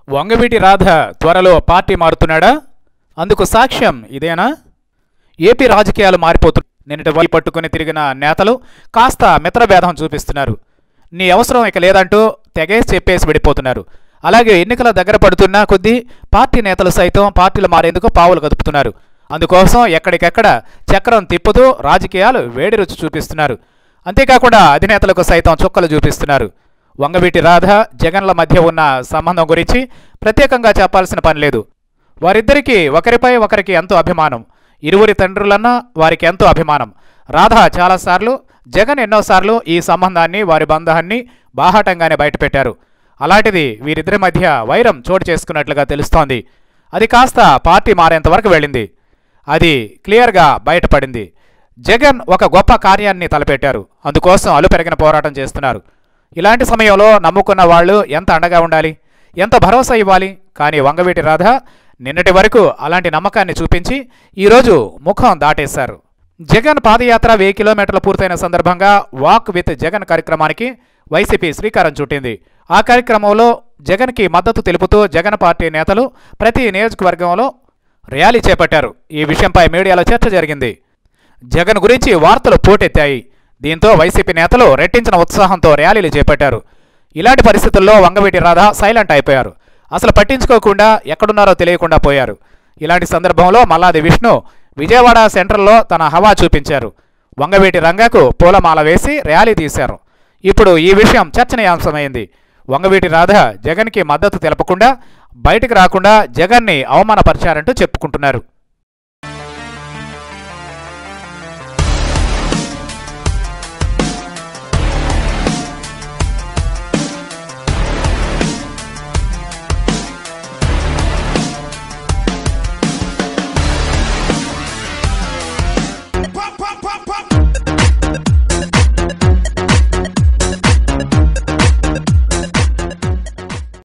వంగవీటి రాధ త్వరలో పార్టీ మారుతున్నాడా అందుకు సాక్ష్యం ఇదేనా ఏపీ రాజకీయాలు మారిపోతు నిన్నటి వై పట్టుకుని తిరిగిన నేతలు కాస్త మిత్రభేదం చూపిస్తున్నారు నీ అవసరం ఇక లేదంటూ తెగేసి చెప్పేసి విడిపోతున్నారు అలాగే ఎన్నికల దగ్గర పడుతున్న కొద్దీ పార్టీ నేతలు సైతం పార్టీలు మారేందుకు పావులు కదుపుతున్నారు అందుకోసం ఎక్కడికెక్కడ చక్రం తిప్పుతూ రాజకీయాలు వేడి రుచి చూపిస్తున్నారు అంతేకాకుండా అధినేతలకు సైతం చుక్కలు చూపిస్తున్నారు వంగవీటి రాధ జగన్ల మధ్య ఉన్న సంబంధం గురించి ప్రత్యేకంగా చెప్పాల్సిన పని లేదు వారిద్దరికీ ఒకరిపై ఒకరికి ఎంతో అభిమానం ఇరువురి తండ్రులన్నా వారికి ఎంతో అభిమానం రాధ చాలాసార్లు జగన్ ఎన్నోసార్లు ఈ సంబంధాన్ని వారి బంధాన్ని బాహాటంగానే బయటపెట్టారు అలాంటిది వీరిద్దరి మధ్య వైరం చోటు చేసుకున్నట్లుగా తెలుస్తోంది అది కాస్త పార్టీ మారేంత వరకు వెళ్ళింది అది క్లియర్గా బయటపడింది జగన్ ఒక గొప్ప కార్యాన్ని తలపెట్టారు అందుకోసం అలుపెరగిన పోరాటం చేస్తున్నారు ఇలాంటి సమయంలో నమ్ముకున్న వాళ్ళు ఎంత అండగా ఉండాలి ఎంత భరోసా ఇవ్వాలి కానీ వంగవీటి రాధ నిన్నటి వరకు అలాంటి నమ్మకాన్ని చూపించి ఈరోజు ముఖం దాటేశారు జగన్ పాదయాత్ర వెయ్యి కిలోమీటర్లు పూర్తయిన సందర్భంగా వాక్ విత్ జగన్ కార్యక్రమానికి వైసీపీ శ్రీకారం చుట్టింది ఆ కార్యక్రమంలో జగన్కి మద్దతు తెలుపుతూ జగన్ పార్టీ నేతలు ప్రతి నియోజకవర్గంలో ర్యాలీ చేపట్టారు ఈ విషయంపై మీడియాలో చర్చ జరిగింది జగన్ గురించి వార్తలు పోటెత్తాయి దీంతో వైసీపీ నేతలు రెట్టించిన ఉత్సాహంతో ర్యాలీలు చేపట్టారు ఇలాంటి పరిస్థితుల్లో వంగవీటి రాధ సైలెంట్ అయిపోయారు అసలు పట్టించుకోకుండా ఎక్కడున్నారో తెలియకుండా పోయారు ఇలాంటి సందర్భంలో మల్లాది విష్ణు విజయవాడ సెంట్రల్లో తన హవా చూపించారు వంగవీటి రంగకు పూలమాల వేసి ర్యాలీ తీశారు ఇప్పుడు ఈ విషయం చర్చనీయాంశమైంది వంగవీటి రాధ జగన్కి మద్దతు తెలపకుండా బయటికి రాకుండా జగన్ని అవమానపరిచారంటూ చెప్పుకుంటున్నారు